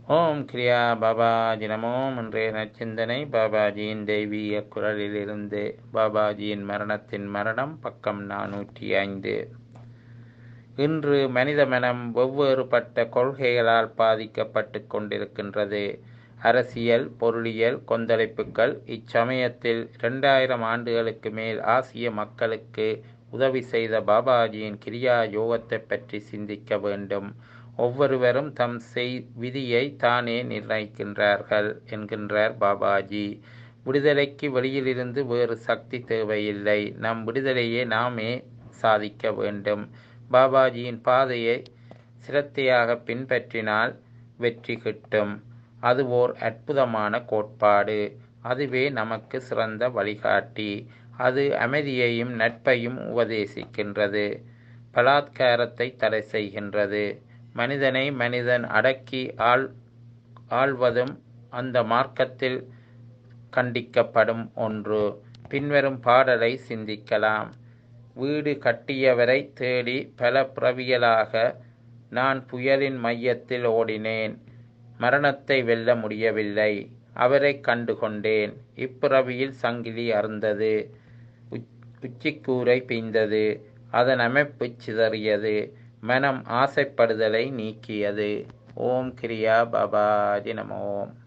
ஓம் கிரியா பாபாஜி நமோம் இன்றைய நச்சிந்தனை பாபாஜியின் தெய்வீக குரலிலிருந்து பாபாஜியின் மரணத்தின் மரணம் பக்கம் நானூற்றி ஐந்து இன்று மனித மனம் வெவ்வேறுபட்ட கொள்கைகளால் பாதிக்கப்பட்டு கொண்டிருக்கின்றது அரசியல் பொருளியல் கொந்தளிப்புகள் இச்சமயத்தில் இரண்டாயிரம் ஆண்டுகளுக்கு மேல் ஆசிய மக்களுக்கு உதவி செய்த பாபாஜியின் கிரியா யோகத்தை பற்றி சிந்திக்க வேண்டும் ஒவ்வொருவரும் தம் செய் விதியை தானே நிர்ணயிக்கின்றார்கள் என்கின்றார் பாபாஜி விடுதலைக்கு வெளியிலிருந்து வேறு சக்தி தேவையில்லை நம் விடுதலையை நாமே சாதிக்க வேண்டும் பாபாஜியின் பாதையை சிரத்தையாக பின்பற்றினால் வெற்றி கிட்டும் அது ஓர் அற்புதமான கோட்பாடு அதுவே நமக்கு சிறந்த வழிகாட்டி அது அமைதியையும் நட்பையும் உபதேசிக்கின்றது பலாத்காரத்தை தடை செய்கின்றது மனிதனை மனிதன் அடக்கி ஆள் ஆள்வதும் அந்த மார்க்கத்தில் கண்டிக்கப்படும் ஒன்று பின்வரும் பாடலை சிந்திக்கலாம் வீடு கட்டியவரை தேடி பல பிரவியலாக நான் புயலின் மையத்தில் ஓடினேன் மரணத்தை வெல்ல முடியவில்லை அவரை கண்டுகொண்டேன் இப்பிறவியில் சங்கிலி அருந்தது உச்சிக்கூரை பிய்ந்தது அதன் அமைப்பு சிதறியது மனம் ஆசைப்படுதலை நீக்கியது ஓம் கிரியா பாபாஜி நம ஓம்